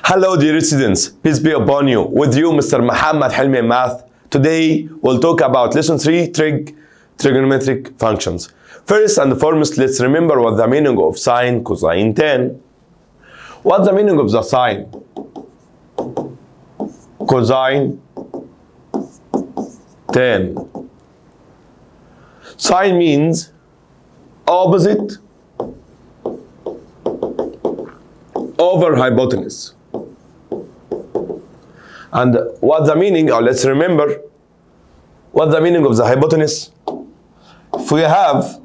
Hello dear students, peace be upon you. With you Mr. Muhammad Helmi in Math. Today we'll talk about lesson 3 trig trigonometric functions. First and foremost, let's remember what the meaning of sine, cosine, tan. What's the meaning of the sine? Cosine, tan. Sine means opposite over hypotenuse. And what's the meaning, or let's remember, what's the meaning of the hypotenuse? If we have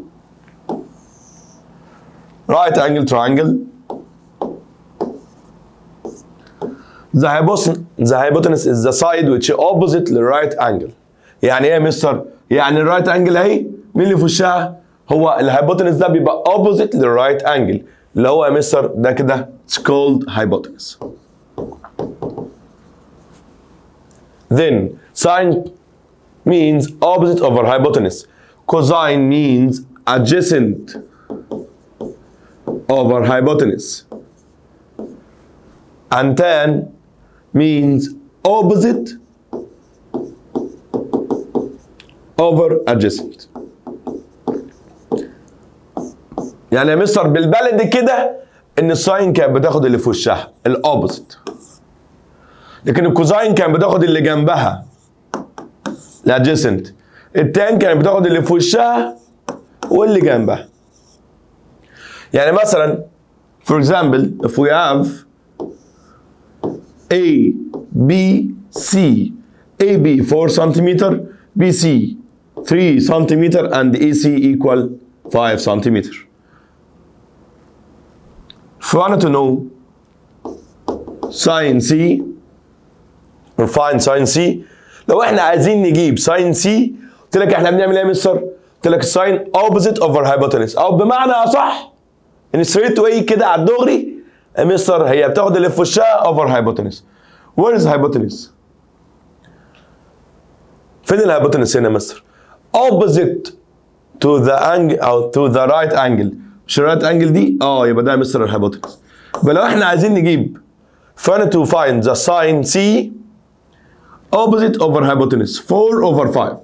right angle triangle, the hypotenuse, the hypotenuse is the side which is opposite the right angle. يعني ايه يا مستر؟ يعني الرايت انجل اهي مين اللي في وشها؟ هو الهايبوتنس ده بيبقى opposite للرايت انجل اللي هو يا مستر ده كده it's called hypotenuse. Then sine means opposite over hypotenuse. Cosine means adjacent over hypotenuse. And tan means opposite over adjacent. يعني يا مستر بالبلدي كده ان الساين كانت بتاخد اللي في وشها الاوبوزيت لكن الكوزاين كانت بتاخد اللي جنبها الادجيسنت التان كانت بتاخد اللي في وشها واللي جنبها يعني مثلا for example if we have A B C AB 4 centimeter BC 3 centimeter and AC equal 5 centimeter if you wanted to know sine C or find sine C لو احنا عايزين نجيب ساين سي قلت لك احنا بنعمل ايه يا مستر؟ قلت لك الساين اوبوزيت اوفر هايبوتنس او بمعنى اصح ان ستريت واي كده على الدغري يا مستر هي بتاخد اللي في وشها اوفر هايبوتنس وير از هايبوتنس؟ فين الهايبوتنس هنا يا مستر؟ اوبوزيت تو ذا انجل او تو ذا رايت انجل مش الرايت انجل دي؟ اه يبقى ده يا مستر الهايبوتنس يبقى لو احنا عايزين نجيب فانا تو فايند ذا ساين سي opposite over hypotenuse 4 over 5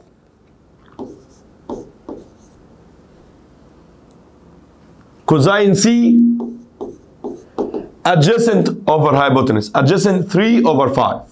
cosine C adjacent over hypotenuse adjacent 3 over 5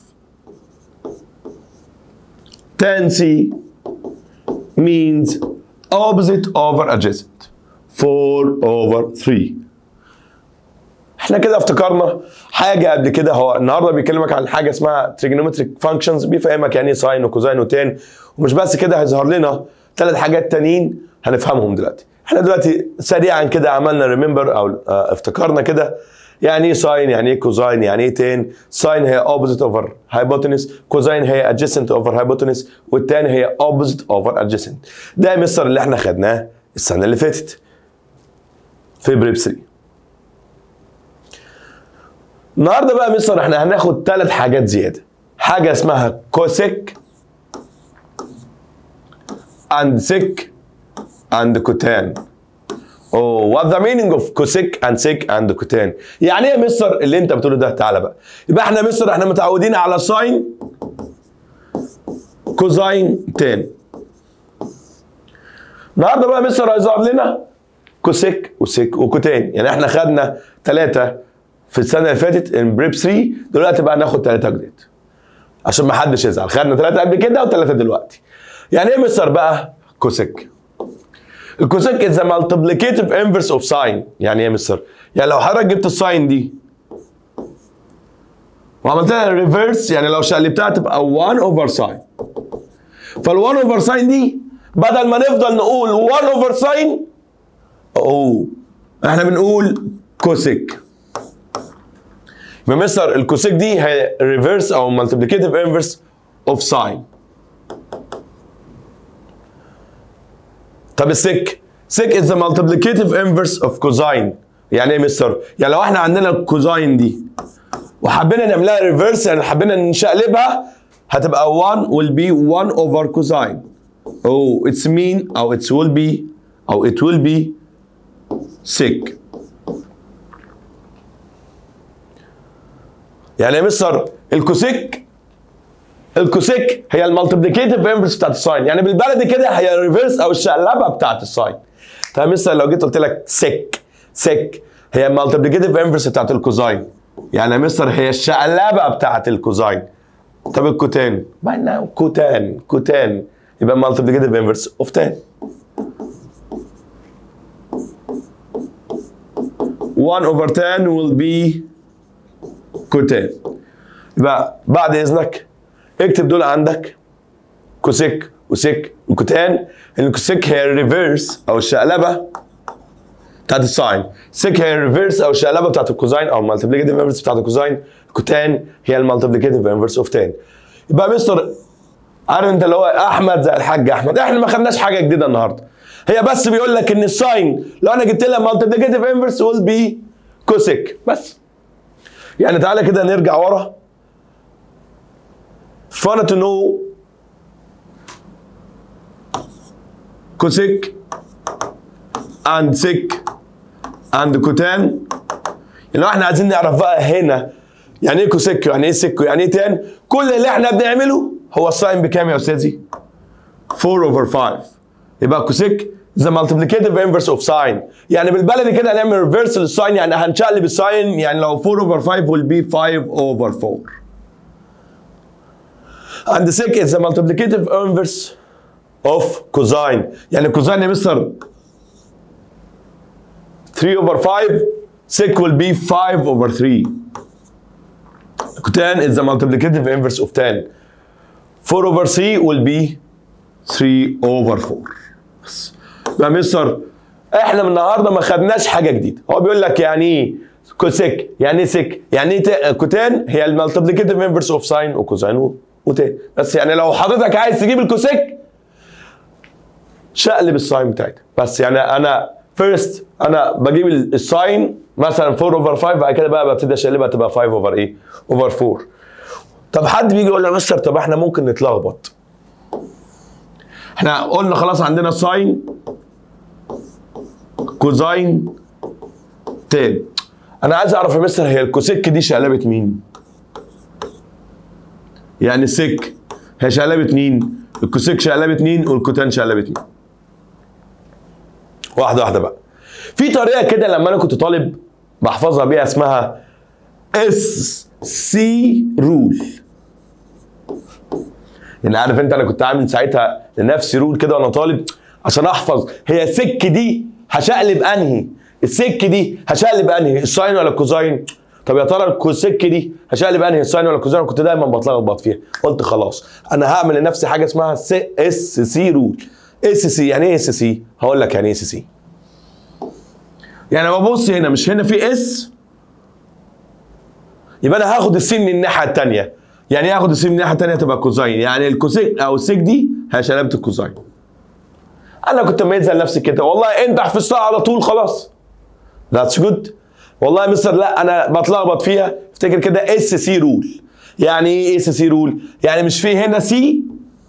tan C means opposite over adjacent 4 over 3 احنا كده افتكرنا حاجه قبل كده هو النهارده بيكلمك عن حاجه اسمها تريجونومتريك فانكشنز بيفهمك يعني ايه ساين وكوزاين وتان ومش بس كده هيظهر لنا ثلاث حاجات تانيين هنفهمهم دلوقتي احنا دلوقتي سريعا كده عملنا ريمبر او اه افتكرنا كده يعني ايه ساين يعني ايه كوزاين يعني ايه تان ساين هي اوبوزيت اوفر هايبوتنس كوزاين هي ادجيسنت اوفر هايبوتنس والتان هي اوبوزيت اوفر ادجيسنت ده يا مستر اللي احنا خدناه السنه اللي فاتت في بريب 3 النهارده بقى مستر احنا هناخد ثلاث حاجات زياده حاجه اسمها كوسيك and sec and cotan Oh, what the meaning of cosec and sec and cotan يعني ايه يا مستر اللي انت بتقوله ده تعالى بقى يبقى احنا مستر احنا متعودين على ساين كوزاين تان النهارده بقى مستر هيظهر لنا كوسيك وسيك وكوتان يعني احنا خدنا ثلاثه في السنه اللي فاتت ان بريب 3 دلوقتي بقى ناخد ثلاثه جديد عشان ما حدش يزعل خدنا ثلاثه قبل كده وثلاثه دلوقتي يعني ايه مستر بقى كوسيك الكوسيك از مالتيبليكيتيف انفرس اوف ساين يعني ايه يا مستر يعني لو حضرتك جبت الساين دي وعملت لها ريفرس يعني لو شقلبتها تبقى 1 اوفر ساين فال 1 اوفر ساين دي بدل ما نفضل نقول 1 اوفر ساين اوه احنا بنقول كوسيك يبقى مستر الكوسيك دي هي ريفرس او مالتيبليكيتيف انفرس اوف ساين طب السك سك از مالتيبليكيتيف انفرس اوف كوزاين يعني ايه مستر يعني لو احنا عندنا الكوزاين دي وحبينا نعملها ريفرس يعني حبينا نشقلبها هتبقى 1 will be 1 over cosine oh it's mean او it will be او it will be sec يعني يا مستر الكوسيك الكوسيك هي المالتيبليكيتيف انفرس بتاعت الساين يعني بالبلدي كده هي الريفرس او الشقلبه بتاعت الساين طيب مثلا لو جيت قلت لك سيك سيك هي المالتيبليكيتيف انفرس بتاعت الكوزاين يعني يا مستر هي الشقلبه بتاعت الكوزاين طب الكوتان معنى كوتان كوتان يبقى multiplicative inverse of 10 1 over 10 will be كوتان يبقى بعد اذنك اكتب دول عندك كوسيك وسيك وكوتان الكوسيك هي الريفيرس او الشقلبه بتاعت الساين سيك هي الريفيرس او الشقلبه بتاعت الكوزاين او المالتيبليكيتيف انفرس بتاعت الكوزاين كوتان هي المالتيبليكيتيف انفرس اوف 10 يبقى مستر عارف انت اللي هو احمد زي الحاج احمد احنا ما خدناش حاجه جديده النهارده هي بس بيقول لك ان الساين لو انا جبت لها مالتيبليكيتيف انفرس ويل بي كوسيك بس يعني تعالى كده نرجع ورا fun to know cosec and sec and cotan لو احنا عايزين نعرف بقى هنا يعني ايه كوسيك يعني ايه سيك يعني ايه تان كل اللي احنا بنعمله هو الساين بكام يا استاذي 4 over 5 يبقى كوسيك the multiplicative inverse of sine يعني بالبلدي كده هنعمل ريفرس للساين يعني هنشقلب الساين يعني لو 4 over 5 will be 5 over 4 and the sec is the multiplicative inverse of cosine يعني cosine يا مستر 3 over 5 sec will be 5 over 3 tan is the multiplicative inverse of 10 4 over 3 will be 3 over 4 بس يبقى مستر احنا من النهارده ما خدناش حاجه جديده هو بيقول لك يعني ايه كوسيك يعني ايه سيك يعني ايه تا- كوتان هي المالتيبليكيتيف انفرس اوف ساين وكوساين و- وتان بس يعني لو حضرتك عايز تجيب الكوسيك شقلب الساين بتاعتها بس يعني انا فيرست انا بجيب ال- الساين مثلا 4 اوفر 5 بعد كده بقى ببتدي اشقلبها تبقى 5 اوفر ايه؟ اوفر 4 طب حد بيجي يقول لي يا مستر طب احنا ممكن نتلخبط احنا قلنا خلاص عندنا ساين كوزاين تان انا عايز اعرف يا مستر هي الكوسيك دي شقلبت مين؟ يعني السك هي شقلبت مين؟ الكوسيك شقلبت مين؟ والكوتان شقلبت مين؟ واحده واحده بقى في طريقه كده لما انا كنت طالب بحفظها بيها اسمها اس سي رول يعني عارف انت انا كنت عامل ساعتها لنفسي رول كده وانا طالب عشان احفظ هي سك دي هشقلب انهي السك دي هشقلب انهي الساين ولا الكوزاين طب يا ترى السك دي هشقلب انهي الساين ولا الكوزاين كنت دايما بتلخبط فيها قلت خلاص انا هعمل لنفسي حاجه اسمها اس سي رول اس سي يعني ايه اس سي هقول لك يعني ايه اس سي يعني ببص هنا مش هنا في اس يبقى انا هاخد السين من الناحيه الثانيه يعني ايه هاخد السين من الناحيه الثانيه تبقى كوزاين يعني الكوسيك او السيك دي هي شلبت الكوزاين انا كنت ميزه لنفسي كده والله انت حفظتها على طول خلاص ذاتس جود والله يا مستر لا انا بتلخبط فيها افتكر كده اس سي رول يعني ايه اس سي رول يعني مش في هنا سي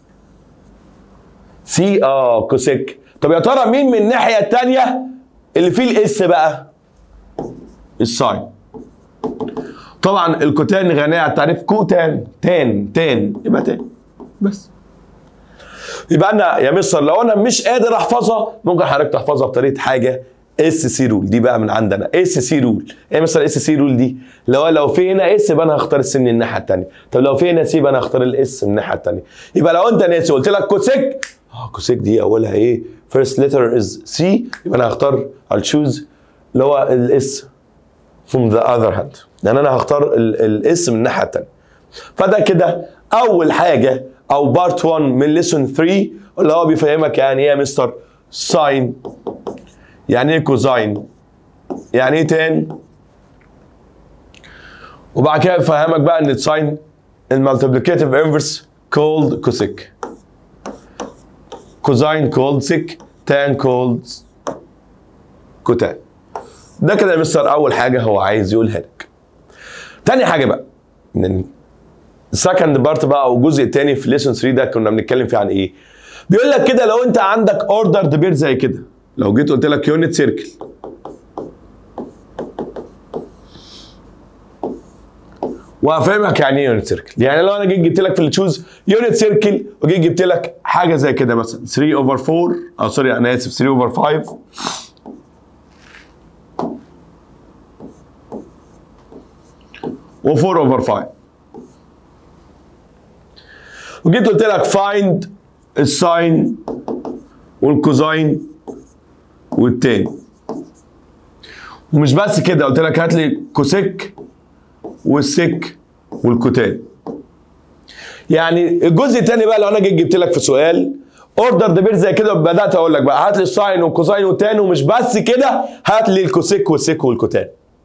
سي اه كوسيك طب يا ترى مين من الناحيه الثانيه اللي فيه الاس بقى الساين طبعا الكوتان غنية عن التعريف كوتان تان تان يبقى تان بس يبقى انا يا مستر لو انا مش قادر احفظها ممكن حضرتك تحفظها بطريقه حاجه اس سي رول دي بقى من عندنا اس سي رول ايه مثلا اس سي رول دي لو لو في هنا اس يبقى انا هختار السن الناحيه الثانيه طب لو في هنا سي يبقى انا هختار الاس من الناحيه الثانيه يبقى لو انت ناسي قلت لك كوسيك اه كوسيك دي اولها ايه فيرست ليتر از سي يبقى انا هختار I'll choose اللي هو الاس from the other hand لان انا هختار الاس من الناحيه الثانيه فده كده اول حاجه او بارت 1 من ليسون 3 اللي هو بيفهمك يعني ايه يا مستر ساين يعني ايه كوزاين يعني ايه تان وبعد كده يفهمك بقى ان الساين المالتيبليكاتيف انفرس كولد كوسيك كوزاين كولد سيك تان كولد كوتان ده كده يا مستر اول حاجه هو عايز يقولها لك تاني حاجه بقى من السكند بارت بقى او الجزء الثاني في ليسون 3 ده كنا بنتكلم فيه عن ايه بيقول لك كده لو انت عندك اوردرد بير زي كده لو جيت قلت لك يونت سيركل وهفهمك يعني ايه يونت سيركل يعني لو انا جيت جبت لك في التشوز يونت سيركل وجيت جبت لك حاجه زي كده مثلا 3 اوفر 4 او سوري انا اسف 3 اوفر 5 و4 اوفر 5 وجيت قلت لك فايند الساين والكوزاين والتاني ومش بس كده قلت لك هات لي كوسيك والسك والكوتان يعني الجزء الثاني بقى لو انا جيت جبت لك في سؤال اوردر دبير زي كده بدات اقول لك بقى هات لي الساين والكوساين والتان ومش بس كده هات لي الكوسيك والسك والكوتان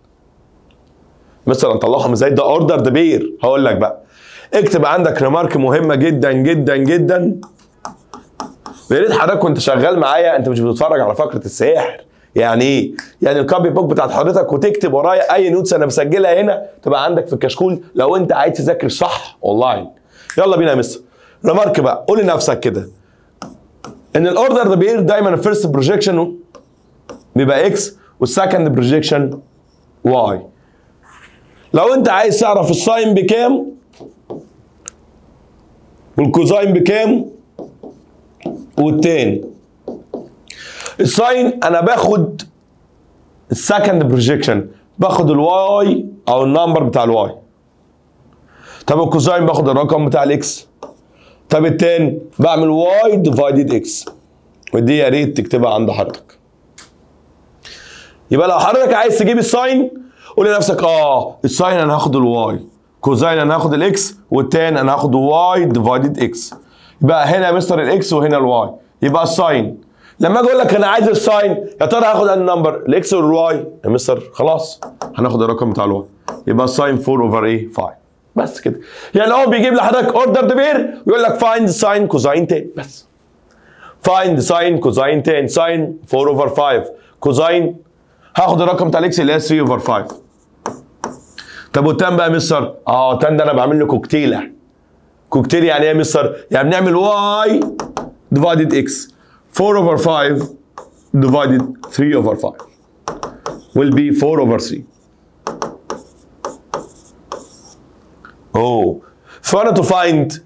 مثلا نطلعهم ازاي ده اوردر دبير هقول لك بقى اكتب عندك ريمارك مهمه جدا جدا جدا يا ريت حضرتك وانت شغال معايا انت مش بتتفرج على فقره الساحر يعني ايه؟ يعني الكوبي بوك بتاعت حضرتك وتكتب ورايا اي نوتس انا مسجلها هنا تبقى عندك في الكشكول لو انت عايز تذاكر صح اونلاين. يلا بينا يا مستر. ريمارك بقى قول لنفسك كده ان الاوردر ده بير دايما الفيرست بروجيكشن بيبقى اكس والسكند بروجيكشن واي. لو انت عايز تعرف الساين بكام والكوزاين بكام والتاني الساين انا باخد السكند بروجيكشن باخد الواي او النمبر بتاع الواي طب الكوزاين باخد الرقم بتاع الاكس طب التاني بعمل واي ديفايدد اكس ودي يا ريت تكتبها عند حضرتك يبقى لو حضرتك عايز تجيب الساين قول لنفسك اه الساين انا هاخد الواي كوزاين انا هاخد الاكس والتاني انا هاخد واي ديفايدد اكس يبقى هنا يا مستر الاكس وهنا الواي يبقى الساين لما اجي اقول لك انا عايز الساين يا ترى هاخد انهي نمبر الاكس ولا الواي يا مستر خلاص هناخد الرقم بتاع الواي يبقى الساين 4 اوفر ايه 5 بس كده يعني هو بيجيب لحضرتك اوردر دبير ويقول لك فايند ساين كوزاين تاني بس فايند ساين كوزاين تاني ساين 4 اوفر 5 كوزاين هاخد الرقم بتاع الاكس اللي هي 3 اوفر 5 طب والتان بقى يا مستر اه تان ده انا بعمل له كوكتيله كوكتيل يعني ايه يا مستر يعني بنعمل واي ديفايدد اكس 4 over 5 divided 3 over 5 will be 4 over 3. Oh, if I wanted to find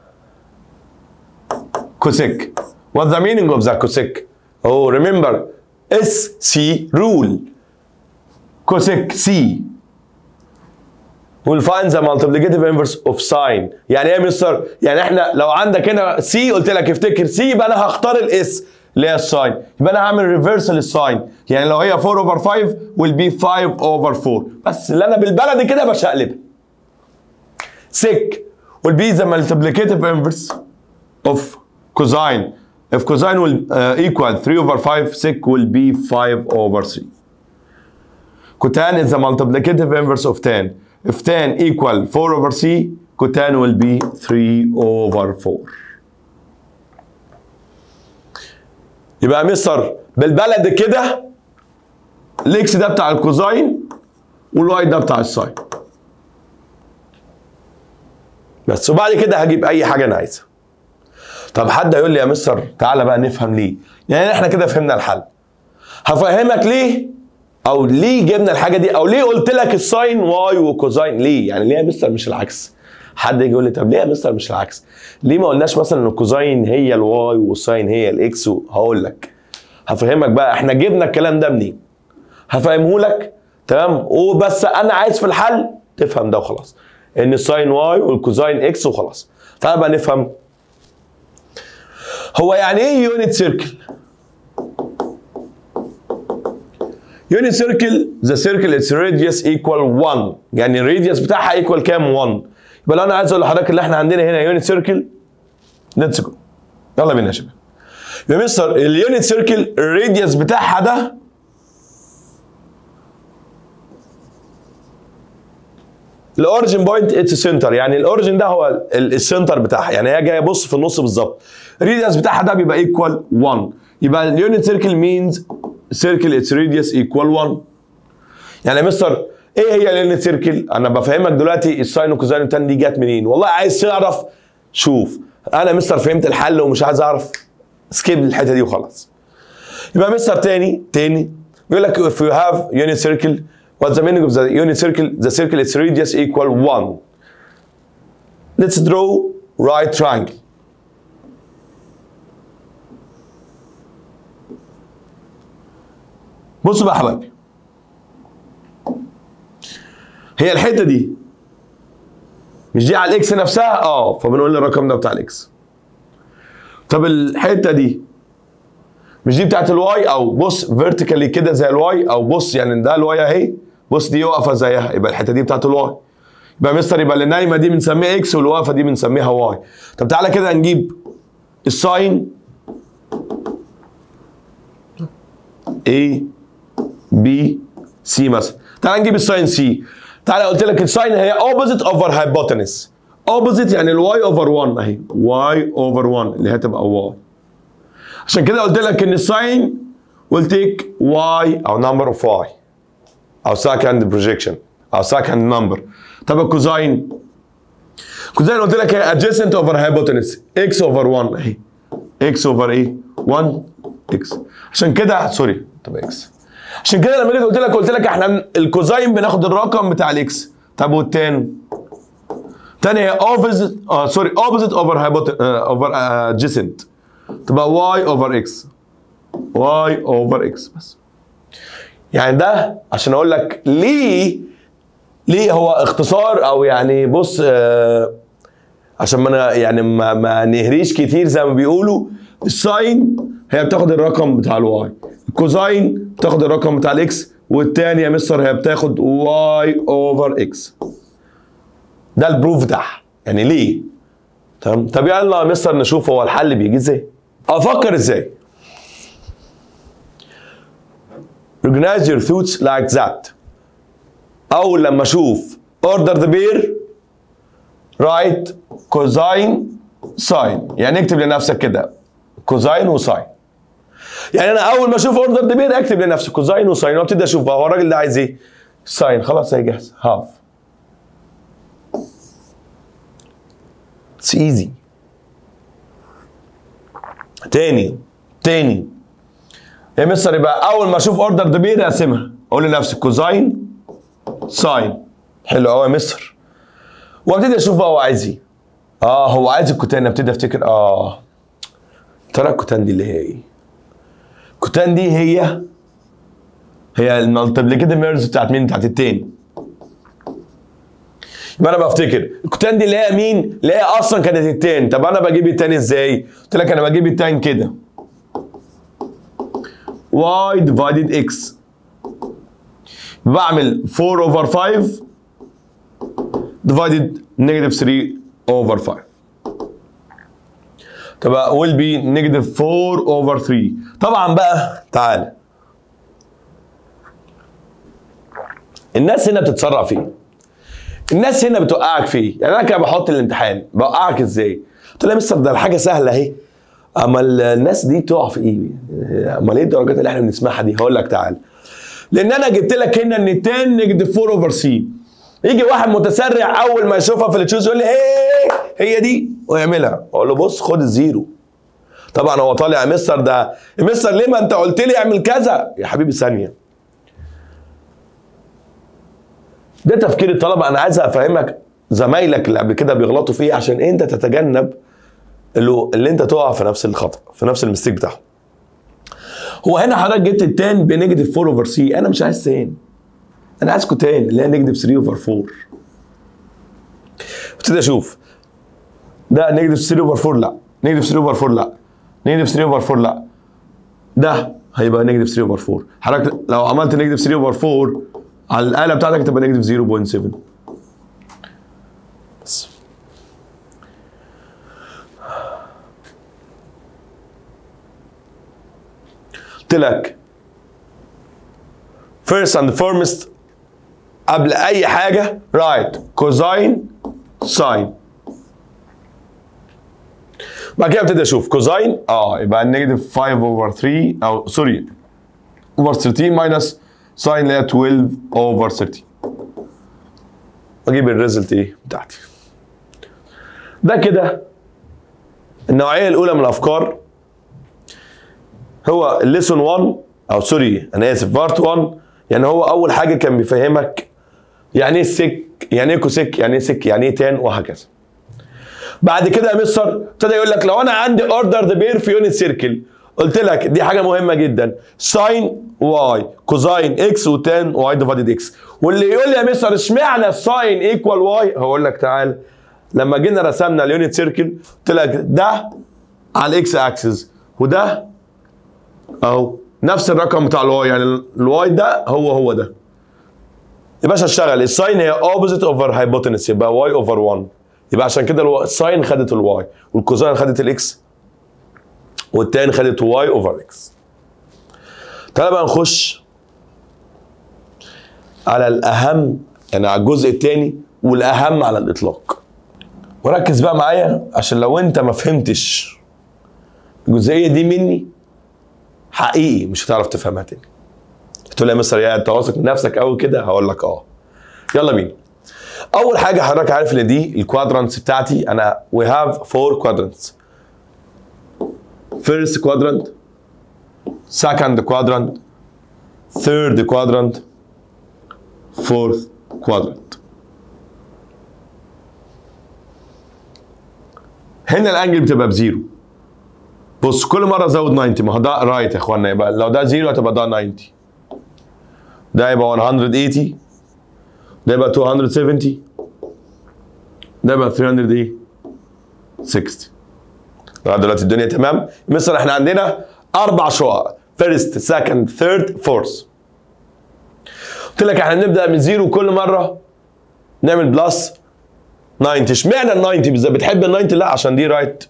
cosec, what's the meaning of the cosec? Oh, remember, SC rule. Cosec C will find the multiplicative inverse of sine يعني ايه يا مستر يعني احنا لو عندك هنا سي قلت لك افتكر سي يبقى انا هختار الاس اللي هي الساين يبقى انا هعمل ريفرس للساين يعني لو هي 4 اوفر 5 will be 5 over 4 بس اللي انا بالبلدي كده بشقلبها sec will be the multiplicative inverse of cosine if cosine will uh, equal 3 over 5 sec will be 5 over 3 cotan is the multiplicative inverse of tan if tan equal 4 over c cotan will be 3 over 4 يبقى يا مستر بالبلد كده الاكس ده بتاع الكوزاين والواي ده بتاع الساين بس وبعد كده هجيب اي حاجه انا عايزها طب حد هيقول لي يا مستر تعالى بقى نفهم ليه يعني احنا كده فهمنا الحل هفهمك ليه او ليه جبنا الحاجه دي او ليه قلت لك الساين واي وكوزاين ليه يعني ليه يا مستر مش العكس حد يجي يقول لي طب ليه يا مستر مش العكس ليه ما قلناش مثلا ان الكوزاين هي الواي والساين هي الاكس هقول لك هفهمك بقى احنا جبنا الكلام ده منين هفهمه لك تمام وبس انا عايز في الحل تفهم ده وخلاص ان الساين واي والكوزاين اكس وخلاص تعال بقى نفهم هو يعني ايه يونت سيركل يونت سيركل ذا سيركل اتس راديوس ايكوال 1 يعني الراديوس بتاعها ايكوال كام 1 يبقى لو انا عايز اقول لحضرتك اللي احنا عندنا هنا يونت سيركل ليتس جو يلا بينا يا شباب يا مستر اليونت سيركل الراديوس بتاعها ده الاوريجن بوينت اتس سنتر يعني الاوريجن ده هو السنتر بتاعها يعني هي جايه بص في النص بالظبط الراديوس بتاعها ده بيبقى ايكوال 1 يبقى اليونت سيركل مينز سيركل اتس راديوس ايكوال 1 يعني يا مستر ايه هي اليونت سيركل انا بفهمك دلوقتي الساين والكوزاين والتان دي جت منين والله عايز تعرف شوف انا مستر فهمت الحل ومش عايز اعرف سكيب الحته دي وخلاص يبقى مستر تاني تاني بيقول لك if you have unit circle what's the meaning of the unit circle the circle is radius equal 1 let's draw right triangle بصوا بقى يا حبايبي هي الحته دي مش دي على الاكس نفسها اه فبنقول الرقم ده بتاع الاكس طب الحته دي مش دي بتاعت الواي او بص فيرتيكالي كده زي الواي او بص يعني ده الواي اهي بص دي واقفه زيها يبقى الحته دي بتاعت الواي يبقى مستر يبقى اللي نايمه دي بنسميها اكس واللي واقفه دي بنسميها واي طب تعالى كده نجيب الساين A B C مثلا تعالى نجيب الساين سي تعالى قلت لك الساين هي اوبوزيت اوفر هايبوتنس اوبوزيت يعني الواي اوفر 1 اهي واي اوفر 1 اللي هتبقى واي عشان كده قلت لك ان الساين will take y او number of y او second projection او second number طب الكوزاين كوزاين قلت لك هي adjacent over hypotenuse x over 1 اهي x over ايه 1 x عشان كده سوري طب x عشان كده لما جيت قلت لك قلت لك احنا الكوزاين بناخد الرقم بتاع الاكس طب والتان تاني هي opposite اه سوري opposite over hypotenuse over adjacent تبقى y over x y over x بس يعني ده عشان اقول لك ليه ليه هو اختصار او يعني بص آه عشان ما أنا يعني ما, ما نهريش كتير زي ما بيقولوا الساين هي بتاخد الرقم بتاع الواي الكوزاين بتاخد الرقم بتاع الاكس والتاني يا مستر هي بتاخد واي اوفر اكس ده البروف بتاعها يعني ليه تمام طب يلا يا مستر نشوف هو الحل بيجي ازاي افكر ازاي organize your thoughts like that اول لما اشوف order the pair write cosine sine يعني اكتب لنفسك كده كوزاين وساين يعني انا اول ما اشوف اوردر the pair اكتب لنفسي كوزاين وساين وابتدي اشوف بقى هو الراجل ده عايز ايه ساين خلاص هي جاهزه هاف اتس ايزي تاني تاني يا مستر يبقى اول ما اشوف اوردر ذا بير اقسمها اقول لنفسي كوزاين ساين حلو قوي يا مستر وابتدي اشوف بقى هو عايز ايه اه هو عايز الكوتان ابتدي افتكر اه ترى الكوتان دي اللي هي ايه الكوتان دي هي هي المالتيبليكيتيف ميرز بتاعت مين بتاعت التاني يبقى انا بفتكر الكوتان دي اللي هي مين اللي هي اصلا كانت التاني طب انا بجيب التاني ازاي قلت لك انا بجيب التاني كده y divided x بعمل 4 over 5 divided negative 3 over 5 تبقى will be negative 4 over 3 طبعا بقى تعالى الناس هنا بتتسرع فيه الناس هنا بتوقعك فيه يعني انا كده بحط الامتحان بوقعك ازاي قلت له يا مستر ده الحاجه سهله اهي اما الناس دي تقع في ايه امال ايه الدرجات اللي احنا بنسمعها دي هقول لك تعالى لان انا جبت لك هنا ان 10 نيجاتيف 4 اوفر سي يجي واحد متسرع اول ما يشوفها في التشوز يقول لي هي هي دي ويعملها اقول له بص خد الزيرو طبعا هو طالع يا مستر ده يا مستر ليه ما انت قلت لي اعمل كذا يا حبيبي ثانيه ده تفكير الطلبه انا عايز افهمك زمايلك اللي قبل كده بيغلطوا فيه عشان انت تتجنب اللي, اللي انت تقع في نفس الخطا في نفس المستيك بتاعهم هو هنا حضرتك جبت التان بنيجاتيف 4 اوفر سي انا مش عايز تان انا عايز كوتان اللي هي نيجاتيف 3 اوفر 4 ابتدي اشوف ده نيجاتيف 3 اوفر 4 لا نيجاتيف 3 اوفر 4 لا نيجاتيف 3 اوفر 4 لا ده هيبقى نيجاتيف 3 اوفر 4 حضرتك لو عملت نيجاتيف 3 اوفر 4 على الاله بتاعتك تبقى نيجاتيف 0.7 بس قلت لك first and foremost قبل اي حاجه رايت كوزاين ساين بعد كده ابتدي اشوف كوزاين اه يبقى النيجاتيف 5 اوفر 3 او سوري اوفر 13 ماينس ساين اللي هي 12 اوفر 13 واجيب الريزلت ايه بتاعتي ده كده النوعيه الاولى من الافكار هو الليسون 1 او سوري انا اسف بارت 1 يعني هو اول حاجه كان بيفهمك يعني ايه سك يعني ايه كوسك يعني ايه سك يعني ايه تان وهكذا بعد كده يا مستر ابتدى يقول لك لو انا عندي اوردر بير في يونت سيركل قلت لك دي حاجه مهمه جدا ساين واي كوزاين اكس وتان واي ديفايدد اكس واللي يقول لي يا مستر اشمعنى الساين ايكوال واي هقول لك تعال لما جينا رسمنا اليونت سيركل قلت لك ده على الاكس اكسس وده اهو نفس الرقم بتاع الواي يعني الواي ده هو هو ده يا باشا اشتغل الساين هي اوبوزيت اوفر هايبوتنس يبقى واي اوفر 1 يبقى عشان كده الساين خدت الواي والكوزاين خدت الاكس والتاني خدت واي اوفر اكس تعالى بقى نخش على الاهم يعني على الجزء الثاني والاهم على الاطلاق وركز بقى معايا عشان لو انت ما فهمتش الجزئيه دي مني حقيقي مش هتعرف تفهمها تاني تقول لي يا مستر يا انت واثق من نفسك قوي كده هقول لك اه يلا بينا اول حاجه حضرتك عارف ان دي الكوادرانتس بتاعتي انا we have four quadrants first quadrant second quadrant third quadrant fourth quadrant هنا الانجل بتبقى بزيرو بص كل مره ازود 90 ما هو ده رايت يا اخوانا يبقى لو ده زيرو هتبقى ده 90 ده يبقى 180 ده يبقى 270 ده يبقى 360 لغايه دلوقتي الدنيا تمام مثلا احنا عندنا اربع شقق فيرست سكند ثيرد فورث قلت لك احنا نبدا من زيرو كل مره نعمل بلس 90 اشمعنى ال 90 بالذات بتحب ال 90 لا عشان دي رايت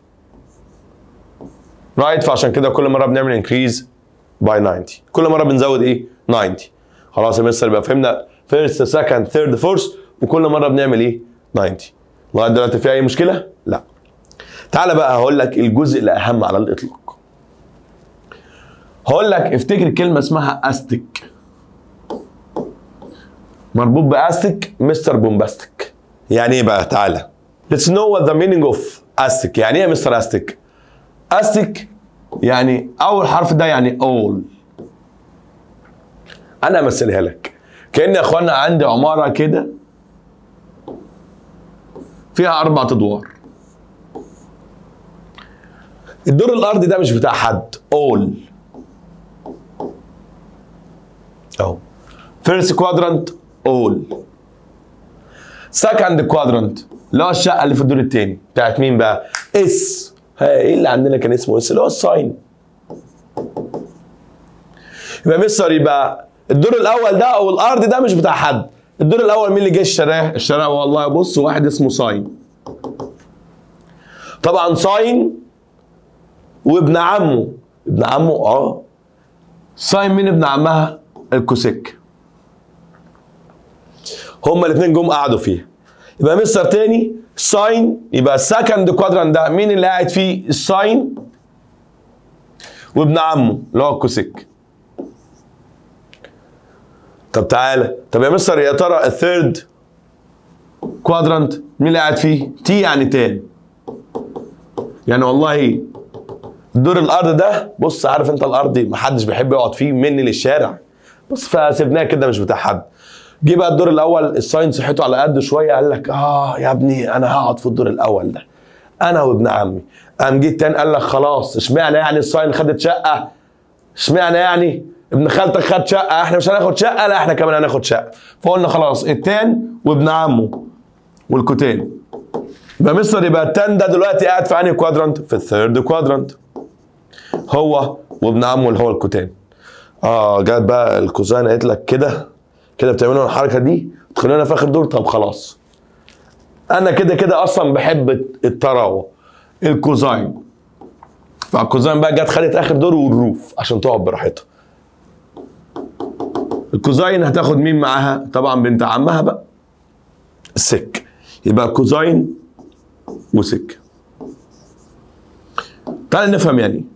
رايت فعشان كده كل مره بنعمل انكريز باي 90 كل مره بنزود ايه 90 خلاص يا مستر يبقى فهمنا فيرست سكند ثيرد فورث وكل مره بنعمل ايه 90 لغايه دلوقتي في اي مشكله لا تعالى بقى هقول لك الجزء الاهم على الاطلاق هقول لك افتكر كلمه اسمها استك مربوط باستك مستر بومباستيك يعني ايه بقى تعالى Let's know what the meaning of استك يعني ايه يا مستر استك استك يعني اول حرف ده يعني all انا امثلها لك كان يا اخوانا عندي عماره كده فيها اربع ادوار الدور الارضي ده مش بتاع حد all اهو فيرست كوادرانت all سكند كوادرانت اللي هو الشقه اللي في الدور الثاني بتاعت مين بقى اس ايه اللي عندنا كان اسمه اس اللي هو الساين يبقى مستر يبقى الدور الاول ده او الارض ده مش بتاع حد الدور الاول مين اللي جه اشتراه اشتراه والله بص واحد اسمه ساين طبعا ساين وابن عمه ابن عمه اه ساين مين ابن عمها الكوسيك هما الاثنين جم قعدوا فيها يبقى مستر تاني ساين يبقى السكند كوادران ده مين اللي قاعد فيه الساين وابن عمه اللي هو الكوسيك طب تعالى طب يا مستر يا ترى الثيرد كوادرانت مين اللي قاعد فيه تي يعني تان يعني والله دور الارض ده بص عارف انت الارض محدش بيحب يقعد فيه مني للشارع بص فسيبناه كده مش بتاع حد جه بقى الدور الاول الساين صحته على قد شويه قال لك اه يا ابني انا هقعد في الدور الاول ده انا وابن عمي قام جه التاني قال لك خلاص اشمعنى يعني الساين خدت شقه اشمعنى يعني ابن خالتك خد شقه احنا مش هناخد شقه لا احنا كمان هناخد شقه فقلنا خلاص التان وابن عمه والكوتين يبقى مستر يبقى التان ده دلوقتي قاعد في انهي كوادرانت في الثيرد كوادرانت هو وابن عمه اللي هو الكوتين اه جت بقى الكوزان قالت لك كده كده بتعملوا الحركه دي تخلونا في اخر دور طب خلاص انا كده كده اصلا بحب التراوة الكوزاين فالكوزاين بقى جت خدت اخر دور والروف عشان تقعد براحتها الكوزاين هتاخد مين معاها طبعا بنت عمها بقى السك يبقى كوزاين وسك تعال نفهم يعني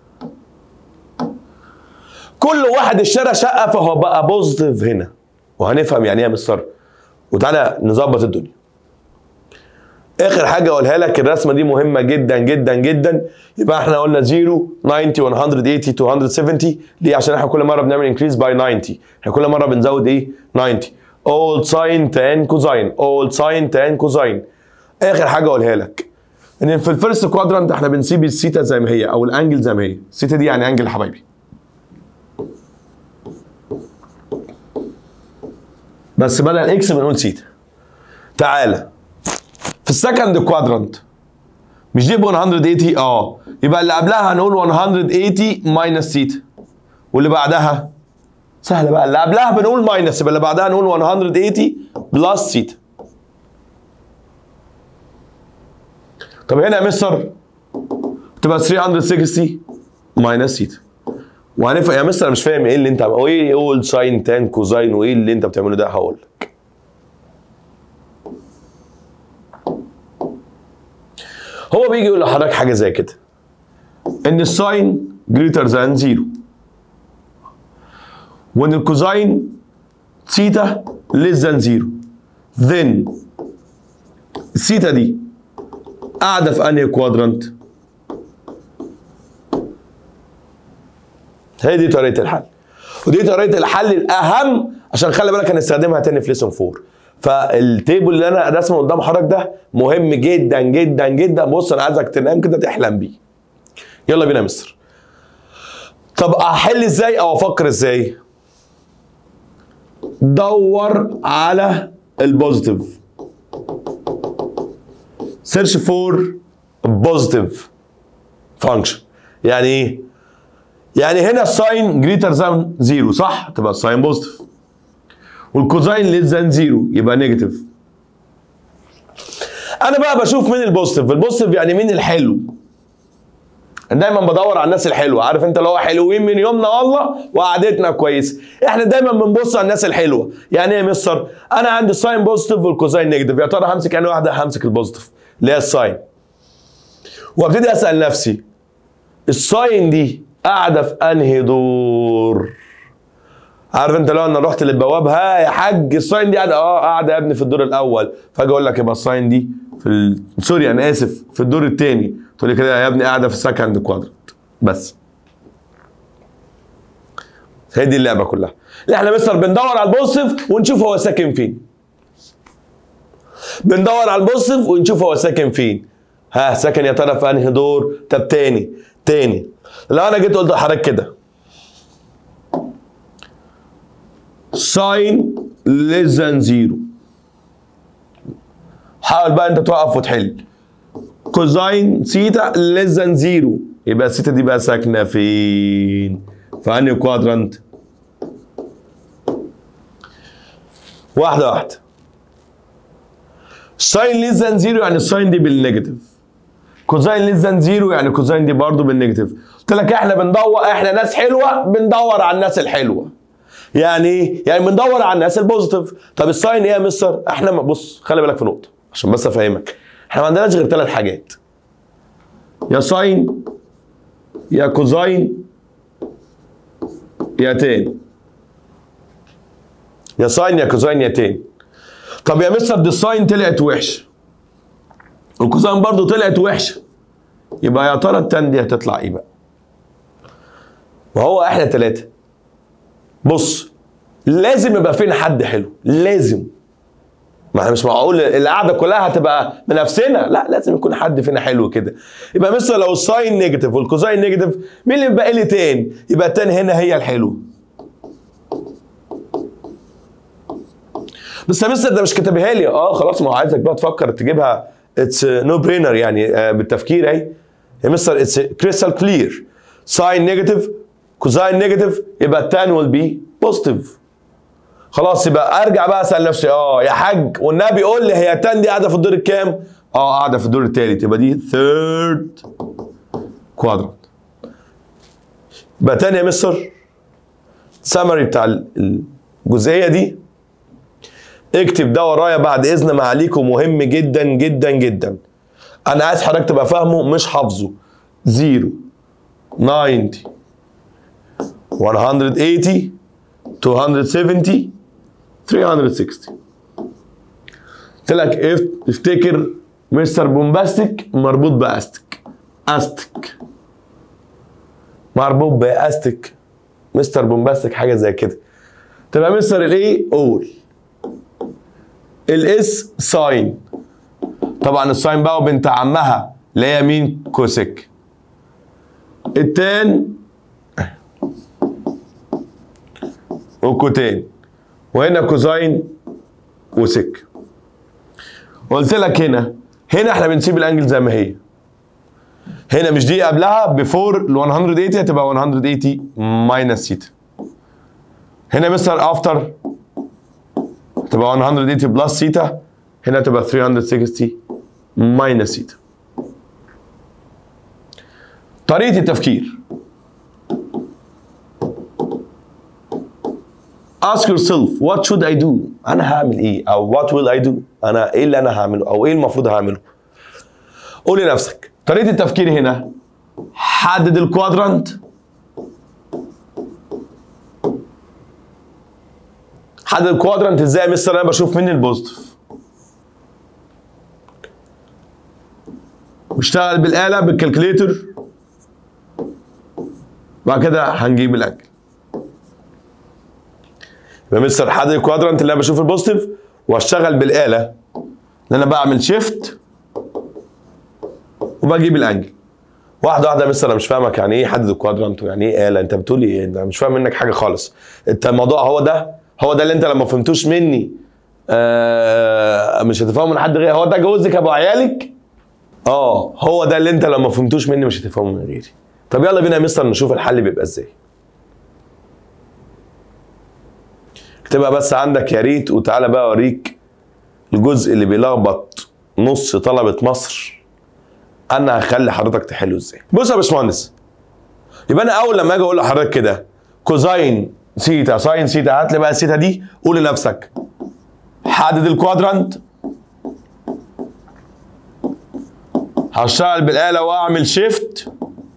كل واحد اشترى شقه فهو بقى بوزيتيف هنا وهنفهم يعني ايه يا مستر وتعالى نظبط الدنيا اخر حاجه اقولها لك الرسمه دي مهمه جدا جدا جدا يبقى احنا قلنا 0 90 180 270 ليه عشان احنا كل مره بنعمل انكريز باي 90 احنا كل مره بنزود ايه 90 all sin tan cosine all sin tan cosine اخر حاجه اقولها لك ان في الفيرست كوادرانت احنا بنسيب السيتا زي ما هي او الانجل زي ما هي السيتا دي يعني انجل يا حبايبي بس بدل اكس بنقول سيتا تعالى في السكند كوادرانت مش دي ب 180 اه يبقى اللي قبلها هنقول 180 ماينس سيتا واللي بعدها سهله بقى اللي قبلها بنقول ماينس يبقى اللي بعدها نقول 180 بلس سيتا طب هنا يا مستر تبقى 360 ماينس سيتا وهنفهم يا مستر انا مش فاهم ايه اللي انت عم- ايه اول ساين تان كوزاين وايه اللي انت بتعمله ده هقول لك هو بيجي يقول لحضرتك حاجه زي كده ان الساين جريتر ذان زيرو وان الكوزاين ثيتا ليس ذان زيرو then الثيتا دي قاعده في انهي كوادرانت هي دي طريقه الحل ودي طريقه الحل الاهم عشان خلي بالك هنستخدمها تاني في ليسون 4 فالتيبل اللي انا رسمه قدام حضرتك ده مهم جدا جدا جدا بص انا عايزك تنام كده تحلم بيه يلا بينا يا مستر طب احل ازاي او افكر ازاي دور على البوزيتيف سيرش فور بوزيتيف فانكشن يعني ايه يعني هنا الساين جريتر ذان زيرو صح تبقى الساين بوزيتيف والكوزاين ليس ذان زيرو يبقى نيجاتيف انا بقى بشوف مين البوزيتيف البوزيتيف يعني مين الحلو أنا دايما بدور على الناس الحلوه عارف انت اللي هو حلوين من يومنا والله وقعدتنا كويس احنا دايما بنبص على الناس الحلوه يعني ايه يا مستر انا عندي الساين بوزيتيف والكوزاين نيجاتيف يا ترى همسك انهي واحده همسك البوزيتيف اللي هي الساين وابتدي اسال نفسي الساين دي قاعده في انهي دور عارف انت لو انا رحت للبواب ها يا حاج الساين دي قاعده اه قاعده يا ابني في الدور الاول فاجي اقول لك يبقى الساين دي في ال... سوري انا اسف في الدور الثاني تقول لي كده يا ابني قاعده في السكند كوادرنت بس هي دي اللعبه كلها اللي احنا مستر بندور على البوزيتيف ونشوف هو ساكن فين بندور على البوزيتيف ونشوف هو ساكن فين ها ساكن يا ترى في انهي دور طب تاني تاني لو انا جيت قلت لحضرتك كده ساين less than زيرو حاول بقى انت توقف وتحل كوزاين سيتا less than زيرو يبقى السيتا دي بقى ساكنه فين؟ في انهي كوادرانت؟ واحده واحده ساين ليس ذان زيرو يعني الساين دي بالنيجاتيف كوزاين ليس ذان زيرو يعني كوزاين دي برضه بالنيجاتيف قلت لك احنا بندور احنا ناس حلوه بندور على الناس الحلوه يعني ايه؟ يعني بندور على الناس البوزيتيف طب الساين ايه يا مستر؟ احنا ما- بص خلي بالك في نقطه عشان بس افهمك احنا ما عندناش غير ثلاث حاجات يا ساين يا كوزاين يا تان يا ساين يا كوزاين يا تان طب يا مستر دي الساين طلعت وحشه والكوزاين برضو طلعت وحشه يبقى يا ترى التان دي هتطلع ايه بقى؟ وهو احنا ثلاثه بص لازم يبقى فينا حد حلو لازم ما احنا مش معقول القعده كلها هتبقى بنفسنا لا لازم يكون حد فينا حلو كده يبقى مثلا لو الساين نيجاتيف والكوزاين نيجاتيف مين اللي بقى لي تاني يبقى التاني هنا هي الحلو بس يا مستر ده مش كاتبها لي اه خلاص ما هو عايزك بقى تفكر تجيبها اتس نو برينر يعني آه بالتفكير اهي يا مستر اتس كريستال كلير ساين نيجاتيف كوزاين نيجاتيف يبقى التان ويل بي بوزيتيف خلاص يبقى ارجع بقى اسال نفسي اه يا حاج والنبي قول لي هي التان دي قاعده في الدور الكام؟ اه قاعده في الدور الثالث يبقى دي ثيرد كوادرانت يبقى تاني يا مستر سمري بتاع الجزئيه دي اكتب ده ورايا بعد اذن معاليكم مهم جدا جدا جدا انا عايز حضرتك تبقى فاهمه مش حافظه زيرو 90 180 270 360 قلت لك اف- افتكر مستر بومباستيك مربوط باستك استك مربوط باستك مستر بومباستيك حاجه زي كده تبقى مستر الايه اول الاس ساين طبعا الساين بقى وبنت عمها اللي هي مين كوسيك التان وكوتين وهنا كوزاين وسك قلت لك هنا هنا احنا بنسيب الانجل زي ما هي هنا مش دي قبلها بفور ال 180 هتبقى 180 ماينس سيتا هنا مستر افتر تبقى 180 بلس سيتا هنا تبقى 360 ماينس سيتا طريقة التفكير ask yourself what should I do انا هعمل ايه او what will I do انا ايه اللي انا هعمله او ايه المفروض هعمله قول لنفسك طريقة التفكير هنا حدد الكوادرانت حدد الكوادرانت ازاي يا مستر انا بشوف مني البوزيتيف واشتغل بالآلة بالكالكوليتر بعد كده هنجيب الانجل يبقى مستر حدد الكوادرانت اللي انا بشوف البوزيتيف واشتغل بالآلة ان انا بعمل شيفت وبجيب الانجل واحده واحده يا مستر انا مش فاهمك يعني ايه حدد الكوادرانت ويعني ايه آلة انت بتقول ايه انا مش فاهم منك حاجه خالص انت الموضوع هو ده هو ده اللي انت لما فهمتوش مني آه مش هتفهمه من حد غيري هو ده جوزك ابو عيالك اه هو ده اللي انت لما فهمتوش مني مش هتفهمه من غيري طب يلا بينا يا مستر نشوف الحل بيبقى ازاي اكتبها بس عندك يا ريت وتعالى بقى اوريك الجزء اللي بيلخبط نص طلبه مصر انا هخلي حضرتك تحله ازاي بص يا باشمهندس يبقى انا اول لما اجي اقول لحضرتك كده كوزاين سيتا ساين سيتا هات لي بقى السيتا دي قول لنفسك حدد الكوادرانت هشتغل بالآلة واعمل شيفت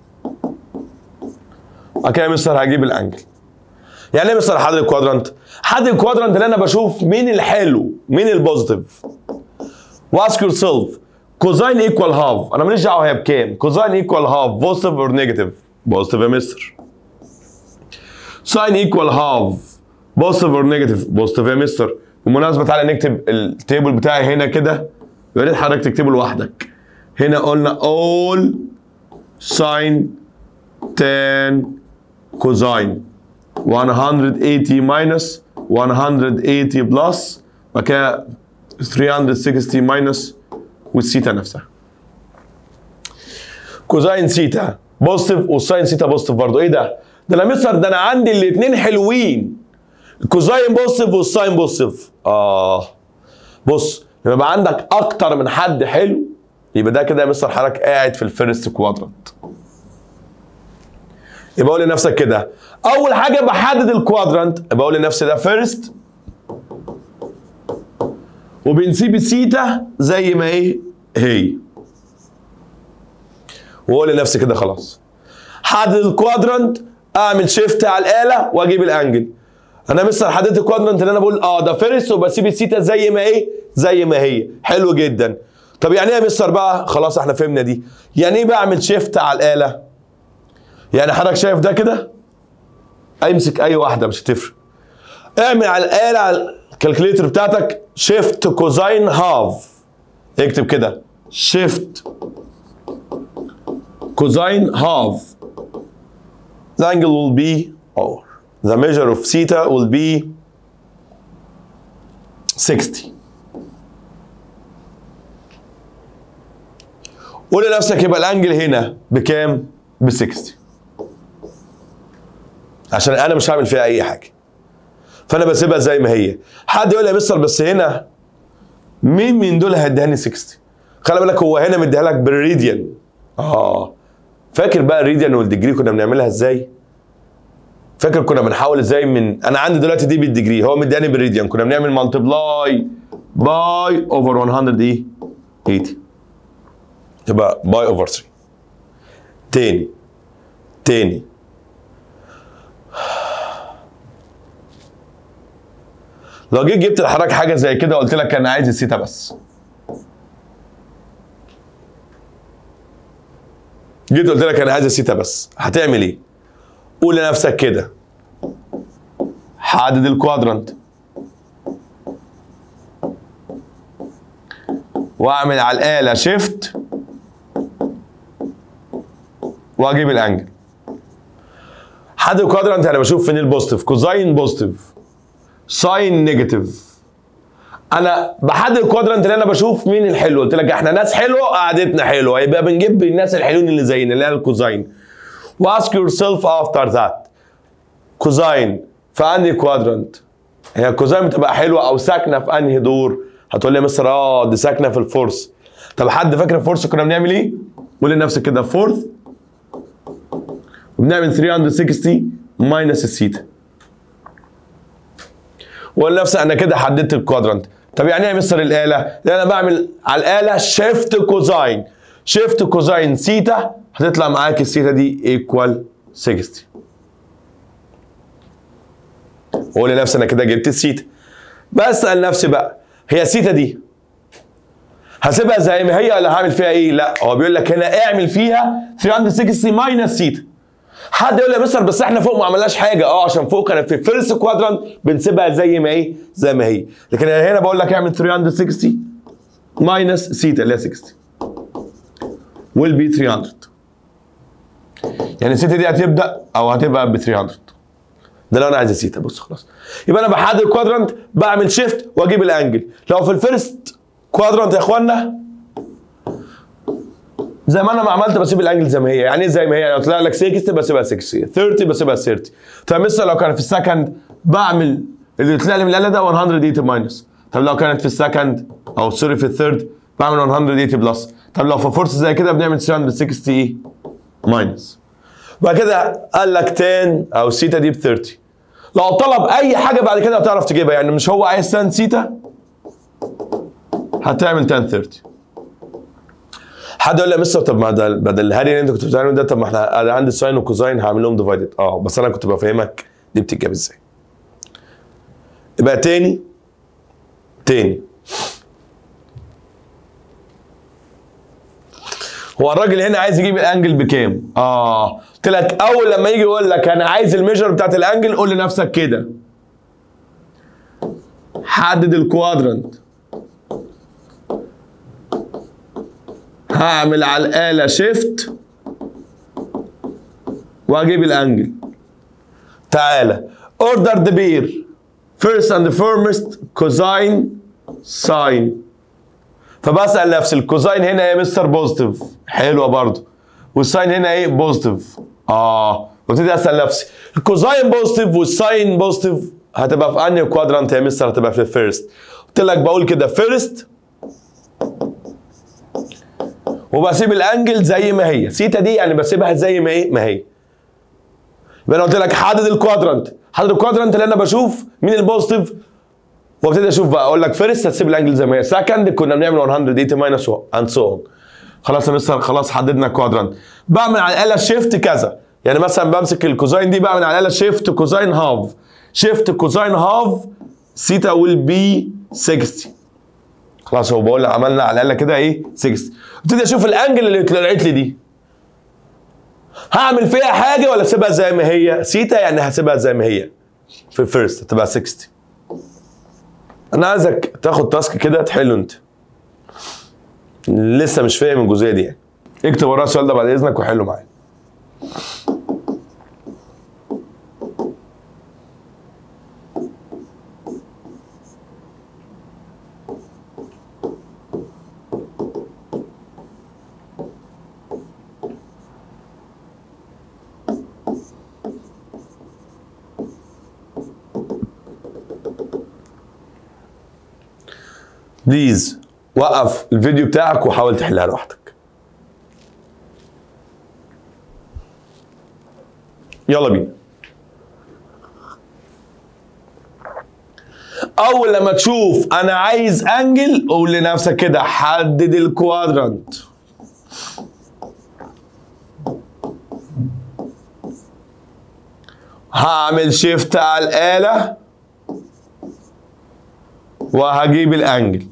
بعد كده يا مستر هجيب الانجل يعني ايه مستر حدد الكوادرانت؟ حدد الكوادرانت اللي انا بشوف مين الحلو مين البوزيتيف واسك يور سيلف كوزاين ايكوال هاف انا ماليش دعوه هي بكام كوزاين ايكوال هاف بوزيتيف اور نيجاتيف بوزيتيف يا مستر ساين ايكوال هاف بوزيتيف اور نيجاتيف بوزيتيف يا مستر بالمناسبه تعالى نكتب التيبل بتاعي هنا كده يا ريت حضرتك تكتبه لوحدك هنا قلنا all sin tan cosine 180 minus 180 plus بعد كده 360 minus والسيتا نفسها كوزاين سيتا بوزيتيف والساين سيتا بوزيتيف برضه ايه ده؟ ده انا مستر ده انا عندي الاثنين حلوين الكوزاين بوزيتيف والساين بوزيتيف اه بص لما يبقى عندك اكتر من حد حلو يبقى ده كده يا مستر حضرتك قاعد في الفيرست كوادرانت يبقى قول لنفسك كده اول حاجه بحدد الكوادرانت يبقى اقول لنفسي ده فيرست وبنسيب السيتا زي ما ايه هي واقول لنفسي كده خلاص حدد الكوادرانت اعمل شيفت على الاله واجيب الانجل انا مستر حددت الكوادرانت اللي انا بقول اه ده فيرست وبسيب السيتا زي ما ايه زي ما هي حلو جدا طب يعني ايه يا مستر بقى خلاص احنا فهمنا دي يعني ايه بعمل شيفت على الاله يعني حضرتك شايف ده كده امسك اي واحده مش هتفرق اعمل على الاله على الكالكوليتر بتاعتك شيفت كوزاين هاف اكتب كده شيفت كوزاين هاف the angle will be or the measure of theta will be 60 قول لنفسك يبقى الانجل هنا بكام؟ ب 60 عشان انا مش هعمل فيها اي حاجه فانا بسيبها زي ما هي حد يقول لي يا مستر بس هنا مين من دول هيديهاني 60 خلي بالك هو هنا مديها لك بالريديان اه فاكر بقى الريديان والديجري كنا بنعملها ازاي فاكر كنا بنحاول ازاي من انا عندي دلوقتي دي بالديجري هو مدياني بالريديان كنا بنعمل مالتبلاي باي اوفر 100 ايه 80 يبقى باي اوفر 3 تاني تاني لو جيت جبت لحضرتك حاجه زي كده قلت لك انا عايز السيتا بس جيت قلت لك انا عايز السيتا بس هتعمل ايه قول لنفسك كده حدد الكوادرانت واعمل على الاله شيفت واجيب الانجل حد الكوادرانت انا بشوف فين البوزيتيف كوزاين بوزيتيف ساين نيجاتيف انا بحدد الكوادرانت اللي انا بشوف مين الحلو قلت لك احنا ناس حلوه قعدتنا حلوه يبقى بنجيب الناس الحلوين اللي زينا اللي هي الكوزاين واسك يور سيلف افتر ذات كوزاين في انهي كوادرانت هي الكوزاين بتبقى حلوه او ساكنه في انهي دور هتقول لي يا مستر اه دي ساكنه في الفورس طب حد فاكر الفورس كنا بنعمل ايه؟ قول لنفسك كده فورث وبنعمل 360 ماينس السيتا وقول لنفسك انا كده حددت الكوادرانت طب يعني ايه يا مستر الاله؟ لان انا بعمل على الاله شيفت كوزاين شيفت كوزاين سيتا هتطلع معاك السيتا دي ايكوال 60 وقول لنفسي انا كده جبت السيتا بسال نفسي بقى هي السيتا دي هسيبها زي ما هي ولا هعمل فيها ايه؟ لا هو بيقول لك هنا اعمل فيها 360 ماينس سيتا حد يقول لي يا مستر بس احنا فوق ما عملناش حاجه اه عشان فوق كانت في فيرست كوادرانت بنسيبها زي ما ايه زي ما هي لكن هنا بقول لك اعمل 360 ماينس سيتا اللي هي 60 will be 300 يعني السيتا دي هتبدا او هتبقى ب 300 ده لو انا عايز السيتا بص خلاص يبقى انا بحدد الكوادرانت بعمل شيفت واجيب الانجل لو في الفيرست كوادرانت يا اخوانا زي ما انا ما عملت بسيب الانجل زي ما هي يعني ايه زي ما هي لو طلع لك 60 بسيبها 60 30 بسيبها 30 طب مثلا لو كان في السكند بعمل اللي طلع لي من الاله ده 180 ماينس طب لو كانت في السكند او سوري في الثيرد بعمل 180 بلس طب لو في فورس زي كده بنعمل 360 ايه ماينس بعد كده قال لك 10 او سيتا دي ب 30 لو طلب اي حاجه بعد كده هتعرف تجيبها يعني مش هو عايز تان سيتا هتعمل 10 30 حد يقول لي يا مستر طب ما ده بدل الهري اللي انت كنت بتعمله ده طب ما احنا انا عندي ساين وكوزاين هعمل لهم ديفايدد اه بس انا كنت بفهمك دي بتتجاب ازاي يبقى تاني تاني هو الراجل هنا عايز يجيب الانجل بكام؟ اه قلت لك اول لما يجي يقول لك انا عايز الميجر بتاعت الانجل قول لنفسك كده حدد الكوادرنت هعمل على الآلة شيفت واجيب الانجل تعالى اوردر ذا بير فيرست اند فورمست كوزاين ساين فبسال نفسي الكوزاين هنا يا مستر بوزيتيف حلوه برضه والساين هنا ايه بوزيتيف اه وابتدي اسال نفسي الكوزاين بوزيتيف والساين بوزيتيف هتبقى في انهي كوادرانت يا مستر هتبقى في الفيرست قلت لك بقول كده فيرست وبسيب الانجل زي ما هي سيتا دي يعني بسيبها زي ما ايه ما هي يبقى انا قلت لك حدد الكوادرانت حدد الكوادرانت اللي انا بشوف مين البوزيتيف وابتدي اشوف بقى اقول لك فيرست هتسيب الانجل زي ما هي سكند كنا بنعمل 180 ماينس اند سو اون خلاص يا مستر خلاص حددنا الكوادرانت بعمل على الاله شيفت كذا يعني مثلا بمسك الكوزاين دي بعمل على الاله شيفت كوزاين هاف شيفت كوزاين هاف سيتا ويل بي 60 خلاص هو بقول عملنا على الاقل كده ايه 60 ابتدي اشوف الانجل اللي طلعت لي دي هعمل فيها حاجه ولا اسيبها زي ما هي سيتا يعني هسيبها زي ما هي في فيرست هتبقى 60 انا عايزك تاخد تاسك كده تحله انت لسه مش فاهم الجزئيه دي يعني اكتب وراه السؤال ده بعد اذنك وحله معايا بليز وقف الفيديو بتاعك وحاول تحلها لوحدك يلا بينا اول لما تشوف انا عايز انجل قول لنفسك كده حدد الكوادرانت هعمل شيفت على الآلة وهجيب الانجل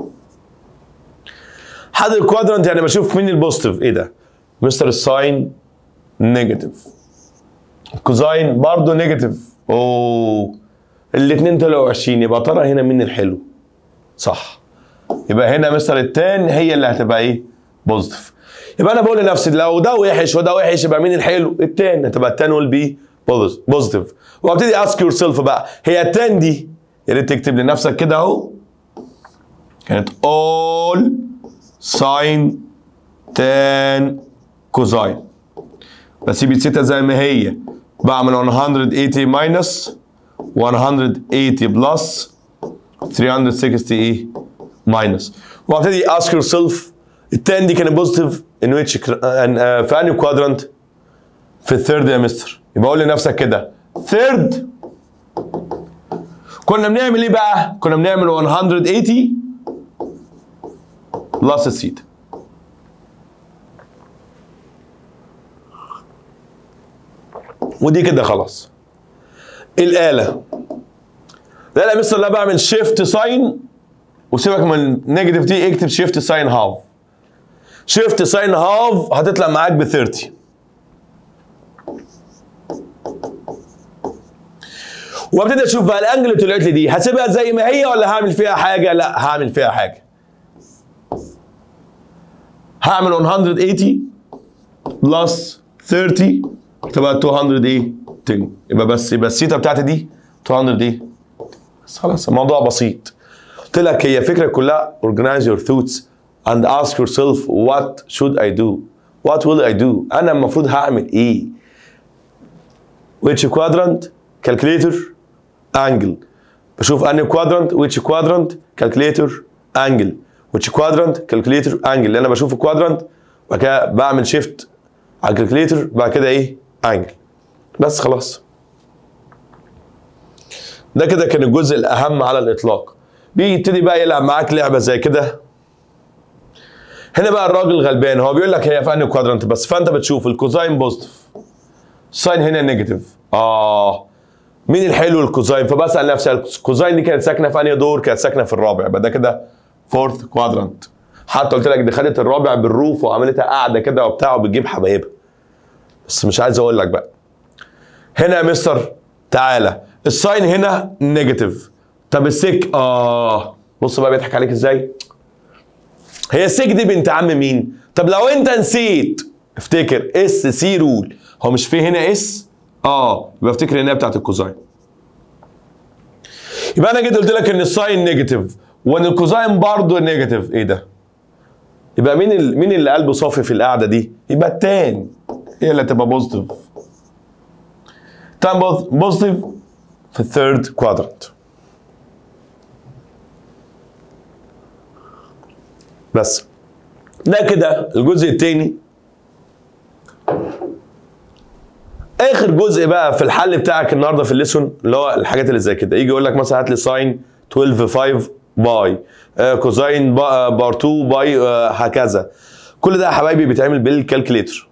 حد الكوادرانت يعني بشوف مين البوزيتيف ايه ده مستر الساين نيجاتيف كوزاين برضه نيجاتيف اوه الاثنين طلعوا 20 يبقى ترى هنا مين الحلو صح يبقى هنا مستر التان هي اللي هتبقى ايه بوزيتيف يبقى انا بقول لنفسي لو ده وحش وده وحش يبقى مين الحلو؟ التاني هتبقى التاني ويل بي بوزيتيف وابتدي اسك يور سيلف بقى هي التان دي يا ريت تكتب لنفسك كده اهو كانت all sin tan cosine بسيب الثيتا زي ما هي بعمل 180 ماينس 180 بلس 360 ايه ماينس وابتدي اسك يور سيلف التان دي كانت بوزيتيف ان ويتش في انهي كوادرانت في الثيرد يا مستر يبقى قول لنفسك كده ثيرد كنا بنعمل ايه بقى؟ كنا بنعمل 180 بلس الثيتا ودي كده خلاص الآلة الآلة مستر لا بعمل شيفت ساين وسيبك من نيجاتيف دي اكتب شيفت ساين هاف شيفت ساين هاف هتطلع معاك ب 30 وابتدي اشوف بقى الانجل اللي طلعت لي دي هسيبها زي ما هي ولا هعمل فيها حاجه؟ لا هعمل فيها حاجه. هعمل 180 بلس 30 تبقى 200 ايه؟ 10 يبقى بس يبقى السيتا بتاعتي دي 200 ايه؟ بس خلاص الموضوع بسيط. قلت لك هي فكره كلها organize your thoughts and ask yourself what should I do? What will I do? انا المفروض هعمل ايه؟ which quadrant calculator angle بشوف انهي quadrant which quadrant calculator angle which quadrant calculator angle اللي انا بشوف الكوادرانت بعد كده بعمل شيفت على الكالكوليتر بعد كده ايه انجل بس خلاص ده كده كان الجزء الاهم على الاطلاق بيبتدي بقى يلعب معاك لعبه زي كده هنا بقى الراجل غلبان هو بيقول لك هي في انهي كوادرانت بس فانت بتشوف الكوزاين بوزيتيف الساين هنا نيجاتيف اه مين الحلو الكوزاين فبسال نفسي الكوزاين دي كانت ساكنه في انهي دور كانت ساكنه في الرابع يبقى ده كده فورث كوادرانت حتى قلت لك دي خدت الرابع بالروف وعملتها قاعده كده وبتاع وبتجيب حبايبها بس مش عايز اقول لك بقى هنا يا مستر تعالى الساين هنا نيجاتيف طب السيك اه بص بقى بيضحك عليك ازاي هي السيك دي بنت عم مين طب لو انت نسيت افتكر اس سي رول هو مش في هنا اس اه يبقى افتكر ان هي بتاعت الكوزاين يبقى انا جيت قلت لك ان الساين نيجاتيف وان الكوزاين برضه نيجاتيف ايه ده يبقى مين ال... مين اللي قلبه صافي في القعده دي يبقى التان هي اللي هتبقى بوزيتيف تان بوزيتيف في الثيرد كوادرنت بس ده كده الجزء الثاني اخر جزء بقى في الحل بتاعك النهارده في الليسون اللي هو الحاجات اللي زي كده يجي يقول لك مثلا هات لي ساين 12 5 باي آه كوزاين با بار 2 باي آه هكذا كل ده يا حبايبي بيتعمل بالكالكليتر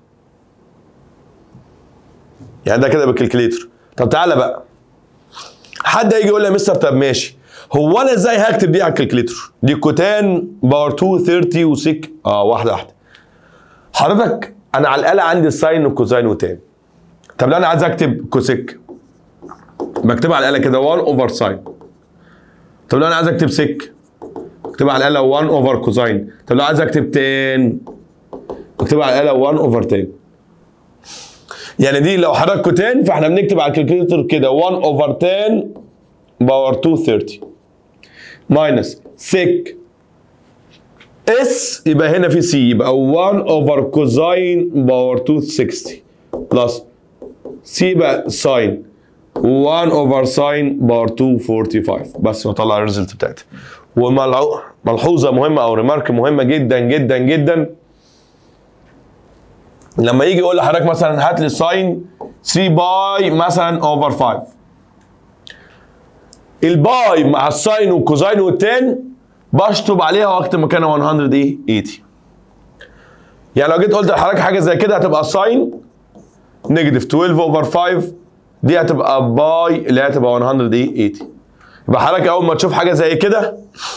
يعني ده كده بالكالكليتر طب تعالى بقى حد هيجي يقول لي يا مستر طب ماشي هو انا ازاي هكتب دي على الكالكليتر دي كوتان بار 2 30 وسك اه واحده واحده حضرتك انا على الاله عندي الساين والكوزاين وتان طب لو انا عايز اكتب كوسيك بكتبها على الاله كده 1 اوفر ساين طب لو انا عايز اكتب سيك بكتبها على الاله 1 اوفر كوزاين طب لو عايز اكتب تان بكتبها على الاله 1 اوفر تان يعني دي لو حضرتك كوتان فاحنا بنكتب على الكالكوليتر كده 1 اوفر 10 باور 2 30 ماينس سيك اس يبقى هنا في سي يبقى 1 اوفر كوزاين باور 2 60 بلس سي بقى ساين 1 اوفر ساين باور 2 45 بس وطلع الريزلت بتاعتها وملحوظه مهمه او ريمارك مهمه جدا جدا جدا لما يجي يقول لحضرتك مثلا هات لي ساين 3 باي مثلا اوفر 5 الباي مع الساين والكوزاين والتان بشطب عليها واكتب مكانها 100 ايه 80 يعني لو جيت قلت لحضرتك حاجه زي كده هتبقى ساين نيجاتيف 12 اوفر 5 دي هتبقى باي اللي هي هتبقى 100 ايه 80 يبقى حضرتك اول ما تشوف حاجه زي كده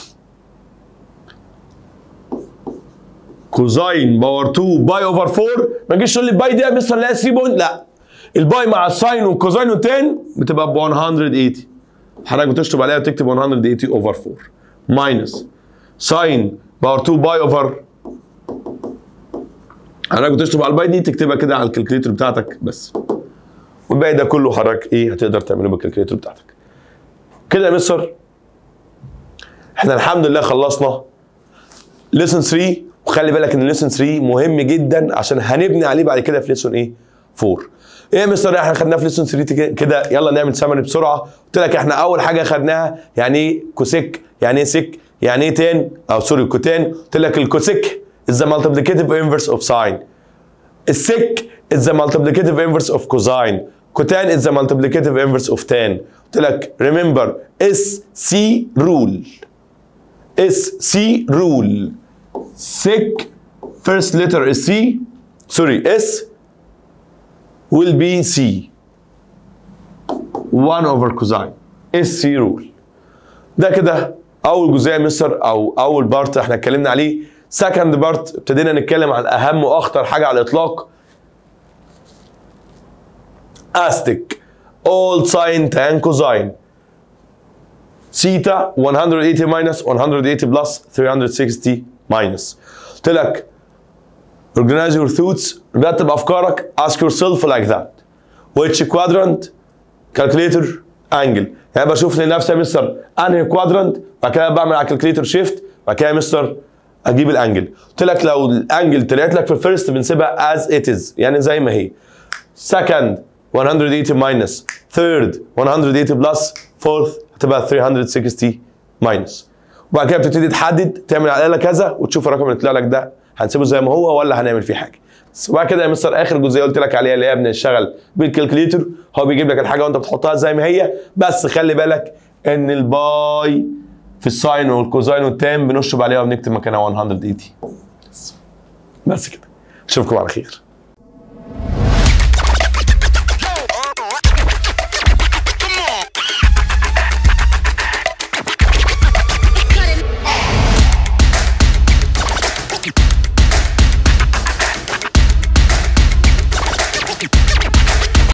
كوزاين باور 2 باي اوفر 4 ما تجيش تقول لي باي دي يا مستر لا 3 بوينت لا الباي مع الساين والكوزاين والتان بتبقى ب 180 حضرتك بتشطب عليها وتكتب 180 اوفر 4 ماينس ساين باور 2 باي اوفر حضرتك بتشطب على الباي دي تكتبها كده على الكالكليتر بتاعتك بس والباقي ده كله حضرتك ايه هتقدر تعمله بالكالكليتر بتاعتك كده يا مستر احنا الحمد لله خلصنا ليسون 3 وخلي بالك ان ليسون 3 مهم جدا عشان هنبني عليه بعد كده في ليسون ايه 4 ايه يا مستر احنا خدناه في ليسون 3 كده يلا نعمل سمري بسرعه قلت لك احنا اول حاجه خدناها يعني ايه كوسيك يعني ايه سيك يعني ايه تان او سوري كوتان قلت لك الكوسيك is the multiplicative inverse of sine السيك is the multiplicative inverse of cosine cotangent is the multiplicative inverse of tan قلت لك remember SC rule SC rule sec first letter is C sorry S will be C 1 over cosine SC rule ده كده اول جزئيه مستر او اول بارت احنا اتكلمنا عليه سكند بارت ابتدينا نتكلم عن اهم واخطر حاجه على الاطلاق استك all sine tan cosine theta 180 minus 180 plus 360 minus قلت لك organize your thoughts رتب افكارك ask yourself like that which quadrant calculator angle يعني بشوف لنفسي يا مستر انهي كوادرانت بعد كده بعمل على الكالكليتر شيفت بعد كده يا مستر اجيب الانجل قلت لك لو الانجل طلعت لك في الفيرست بنسيبها از ات از يعني زي ما هي سكند 180 minus ثيرد 180 بلس فورث هتبقى 360 minus وبعد كده بتبتدي تحدد تعمل على الاله كذا وتشوف الرقم اللي طلع لك ده هنسيبه زي ما هو ولا هنعمل فيه حاجه بس وبعد كده يا مستر اخر جزئيه قلت لك عليها اللي هي بنشتغل بالكالكليتر هو بيجيب لك الحاجه وانت بتحطها زي ما هي بس خلي بالك ان الباي في الساين والكوزاين والتان بنشطب عليها وبنكتب مكانها 180 بس كده اشوفكم على خير